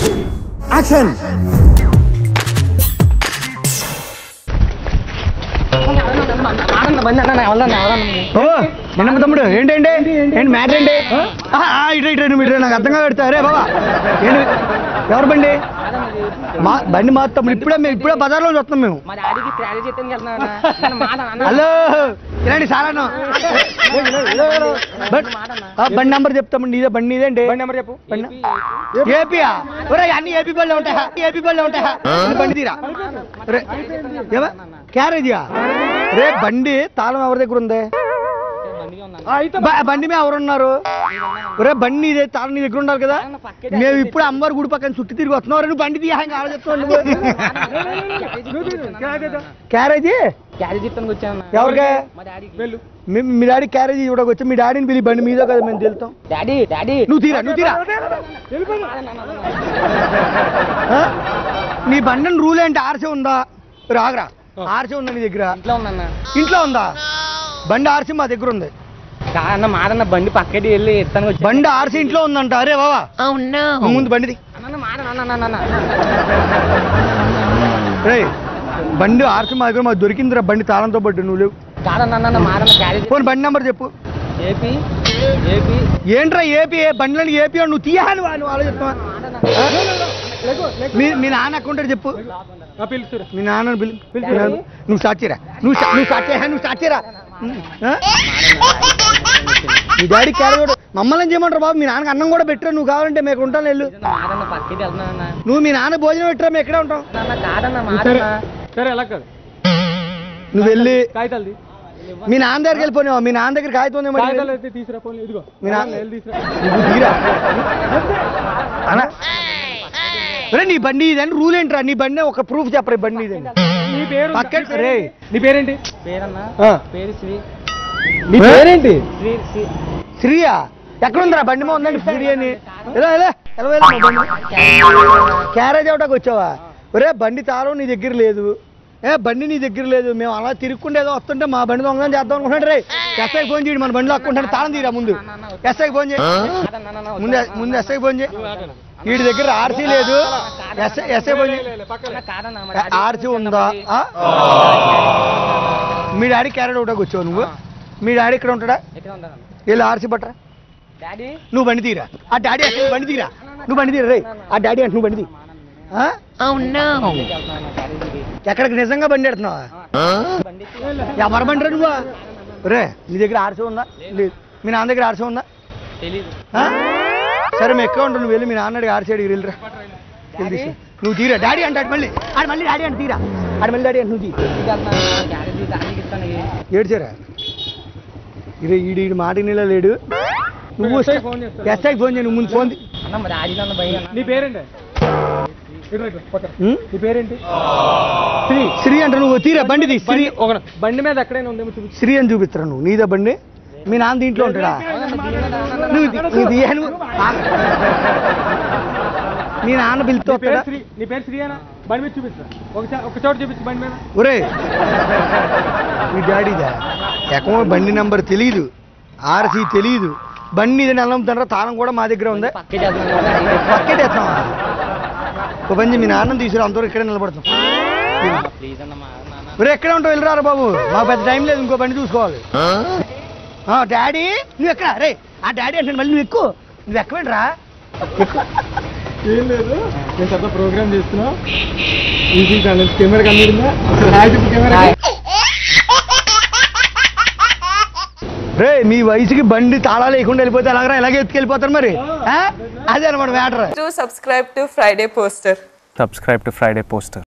Action ఓ నిన్న తమ్ముడు ఏంటండి ఏంటి మ్యాటర్ ఏంటి ఆ, ఆ, ఇటు ఇటు ఇటు, ఇటు నాకు అర్థంగా పెడతా అరే బాబా ఏంటి ఎవరు బండి మా బండి మా తమ్ముడు ఇప్పుడే మేము ఇప్పుడే బజార్లో వస్తున్నాం మేము మా డాడీకి ట్రావెల్ చేస్తానికి వెళ్తున్నాను హలో ఇలాంటి సారాను బట్ ఆ, బండి నంబర్ చెప్తాము నీదే బండి నీదేంటి బండి నెంబర్ చెప్పు బండి ఏపీయా ఒరే అన్ని ఏపీ బళ్ళే ఉంటాయా ఏపీ బళ్ళే ఉంటాయా ఈ బండి తీరా రే ఏవా క్యారేజీయా రే బండి తాళం ఎవరి దగ్గర ఉంది బ- బండి మీద ఎవరున్నారు ఒరే బండి నీదే తాళం నీ దగ్గర ఉండాలి కదా మేము ఇప్పుడు అమ్మవారి గుడి పక్కన చుట్టూ తిరిగి వస్తున్నావు రే, నువ్వు బండి తీయా ఇంకా ఆడ చెప్తావు నువ్వు క్యారేజీ క్యారీ చెప్తానికి వచ్చాను ఎవరికే మా డాడీకి వెళ్ళు మీ- మీ డాడీ క్యారేజీ ఇవ్వడానికి వచ్చి మీ డాడీని పిలి బండి మీద కదా మేము తెలుతాం డాడీ డాడీ నువ్వు తీరా నువ్వు తీరా ఆ? నీ బండి రూల్ ఏంటి ఆర్సీ ఉందా రాగరా ఆర్సీ ఉందా నీ దగ్గర ఇంట్లో ఉందన్న ఇంట్లో ఉందా బండి ఆర్సీ మా దగ్గర ఉంది కాదన్న మాదన్న బండి పక్కకి వెళ్ళి ఎత్తానికి వచ్చాను బండి ఆర్సీ ఇంట్లో ఉందంట అరే బావా నువ్వు ముందు బండిది అన్న మాదన్న రే బండి ఆర్సీ మా దగ్గర మాకు దొరికిందిరా బండి తాళంతో పట్టు నువ్వు లేవు కాదన్న అన్న మాదన్న క్యారీ పోనీ బండి నెంబర్ చెప్పు ఏపీ ఏపీ ఏంట్రా ఏపీ బండిలో ఏపీ అని నువ్వు తీయాలి నువ్వు ఆలోచిస్తావా మీ మీ నాన్న అకౌంటర్ చెప్పు పిలుస్తురా మీ నాన్న పిలు పిలు మీ నాన్న. నువ్వు స్టార్ట్ చేయరా నువ్వు స్టా- నువ్వు స్టార్ట్ చేయరా నువ్వు స్టార్ట్ చేయరా ఆ? మీ డాడీ క్యారీ మమ్మల్ని ఏం చేయమంటారు బాబు మీ నాన్నకి అన్నం కూడా పెట్టరా నువ్వు కావాలంటే మేము ఇక్కడ ఉంటాను వెళ్ళు మాదన్న పక్కకి వెళ్తున్నానన్న నువ్వు మీ నాన్న భోజనం పెట్టరా మేము ఎక్కడే ఉంటాం అన్న కాదన్న మాదన్న సరే ఎలా కాదు నువ్వు వెళ్ళి కాగితాలది మీ నాన్న దగ్గరికి వెళ్ళిపోయినావు మీ నాన్న దగ్గర కాగితం ఉంది మరి కాగితాలు అయితే తీసుకురా పోనీ ఇదిగో మీ నాన్న వెళ్ళి తీసుకురా నువ్వు తీరా అనా రే నీ బండి ఇదని రూల్ ఏంట్రా నీ బండి ఒక ప్రూఫ్ చెప్పరా ఈ బండి ఇదని నీ పేరు పక్కన రే నీ పేరేంటి పేరన్న ఆ. పేరు శ్రీ నీ పేరేంటి శ్రీ శ్రీ శ్రీయా ఎక్కడ ఉందిరా బండి మీద ఉందండి శ్రీ అని ఎలా ఎలా ఎలా వెళ్ళావు బండి క్యారేజ్ అవటానికి వచ్చావా ఒరే బండి తాళం నీ దగ్గర లేదు ఏ బండి నీ దగ్గర లేదు మేము అలా తిరుక్కుంటే ఏదో వస్తుంటే మా బండి దొంగ చేద్దాం అనుకుంటాడు రే ఎస్ఐకి ఫోన్ చేయండి మన బండిలో అక్కుంటాను తాళం తీరా ముందు ఎస్ఐకి ఫోన్ చేయి ముందు ముందు ఎస్ఐకి ఫోన్ చేయి వీడి దగ్గర ఆర్సీ లేదు ఎస్ఐ ఎస్ఐ ఫోన్ చేయి కాదన్న ఆర్సీ ఉందా ఆ? మీ డాడీ క్యారెట్ ఒకటాకి వచ్చావు నువ్వు మీ డాడీ ఇక్కడ ఉంటాడా ఎక్కడ ఉంటాను వీళ్ళు ఆర్సీ పట్టరా డాడీ నువ్వు బండి తీరా ఆ డాడీ అంటే నువ్వు బండి తీరా నువ్వు బండి తీరా రే ఆ డాడీ అంటే నువ్వు బండి తీ ఆ? ఎక్కడికి నిజంగా బండి ఎడుతున్నావా ఎవరు బండి రా నువ్వు రే నీ దగ్గర ఆర్సీ ఉందా లేదు మీ నాన్న దగ్గర ఆర్సీ ఉందా తెలీదు ఆ? సరే మేము ఎక్కువ ఉంటాం నువ్వు వెళ్ళి మీ నాన్న ఆర్సీ అడిగి వెళ్ళిరా వెళ్ళి తీసుకో. నువ్వు తీరా డాడీ అంటాడు మళ్ళీ ఆడు మళ్ళీ డాడీ అంటే తీరా ఆడు మళ్ళీ డాడీ అంటే నువ్వు తీ క్యారేజీ డాడీకి ఇస్తాను ఏడ్చారా ఇరే ఈడు ఈడు మాట నీళ్ళ లేడు నువ్వు ఎస్ఐకి ఫోన్ చేయి నువ్వు ముందు ఫోన్ తీ. అన్న మా డాడీ నన్ను భయ నీ పేరేంటి ఇటు ఇటు, పక్కన. ఉం? నీ పేరేంటి శ్రీ శ్రీ అంటే నువ్వు తీరా బండి తీ శ్రీ బండి- ఒక బండి మీద ఎక్కడైనా ఉందేమో చూపించు శ్రీ అని చూపిస్తారా నువ్వు నీదే బండి మీ నాన్న దీంట్లో ఉంటాడా నువ్వు తీ- నువ్వు తీయా నువ్వు. ఆ. మీ నాన్న పిలుస్తూ నీ పేరు వస్తాడా శ్రీ నీ పేరు శ్రీ అనా బండి మీద చూపిస్తా ఒక చా- ఒక చోట చూపించు బండి మీద ఒరే మీ డాడీదా అకౌంట్ బండి నెంబర్ తెలియదు ఆర్సీ తెలియదు బండి ఇది నెలమ్ముతారా తాళం కూడా మా దగ్గర ఉందా పక్కకి వెళ్తున్నాను పక్కెట్ వేస్తావా ఒక పని చేయి, మీ నాన్నని తీసుకురా అంతవరకు ఇక్కడే నిలబడతాం ప్లీజ్ అన్న మా నాన్న ఒరే ఎక్కడే ఉంటావు వెళ్ళరారా బాబు మాకు పెద్ద టైం లేదు ఇంకో బండి చూసుకోవాలి ఆ, డాడీ నువ్వు ఎక్కడ రే ఆ డాడీ అంటే మళ్ళీ నువ్వు ఎక్కువ నువ్వు ఎక్కవేంట్రా ఏం లేదు నేను పెద్ద ప్రోగ్రామ్ చేస్తున్నా ఈజీ ఛానల్ కెమెరా కమ్మిడిందా హాయ్ చెప్పు కెమెరా రే మీ వయసుకి బండి తాళాలు లేకుండా వెళ్ళిపోతే ఎలాగరా ఎలాగే ఎత్తుకెళ్ళిపోతారు మరి ఆ? అదే అనమాట matter Do subscribe to Friday Poster. subscribe to Friday Poster.